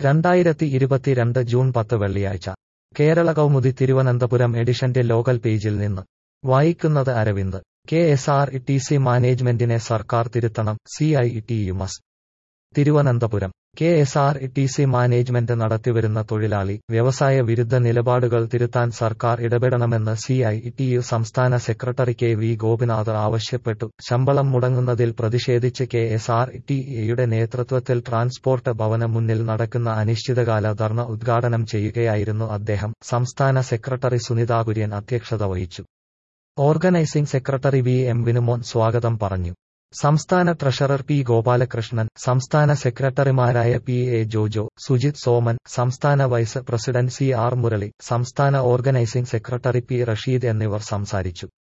രണ്ടായിരത്തി ഇരുപത്തിരണ്ട് ജൂൺ പത്ത് വെള്ളിയാഴ്ച കേരള കൗമുദി തിരുവനന്തപുരം എഡിഷന്റെ ലോക്കൽ പേജിൽ നിന്ന് വായിക്കുന്നത് Aravind K S R T C മാനേജ്മെന്റിനെ സർക്കാർ തിരുത്തണം സി ഐ ടി യു മസ് Thiruvananthapuram K S R T C management നടത്തിവരുന്ന തൊഴിലാളി വ്യവസായ വിരുദ്ധ നിലപാടുകൾ തിരുത്താൻ സർക്കാർ ഇടപെടണമെന്ന് സി ഐ ടി യു സംസ്ഥാന സെക്രട്ടറി കെ വി ഗോപിനാഥ് ആവശ്യപ്പെട്ടു ശമ്പളം മുടങ്ങുന്നതിൽ പ്രതിഷേധിച്ച് കെ എസ് ആർ ടി യുടെ നേതൃത്വത്തിൽ ട്രാൻസ്പോർട്ട് ഭവന മുന്നിൽ നടക്കുന്ന അനിശ്ചിതകാല ധർണ ഉദ്ഘാടനം ചെയ്യുകയായിരുന്നു അദ്ദേഹം സംസ്ഥാന സെക്രട്ടറി സുനിതാ കുര്യൻ അധ്യക്ഷത വഹിച്ചു organising secretary V M Vinumon സ്വാഗതം പറഞ്ഞു സംസ്ഥാന ട്രഷറർ പി ഗോപാലകൃഷ്ണൻ സംസ്ഥാന സെക്രട്ടറിമാരായ പി എ ജോജോ സുജിത് സോമൻ സംസ്ഥാന vice president C R Murali സംസ്ഥാന ഓർഗനൈസിംഗ് സെക്രട്ടറി പി റഷീദ് എന്നിവർ സംസാരിച്ചു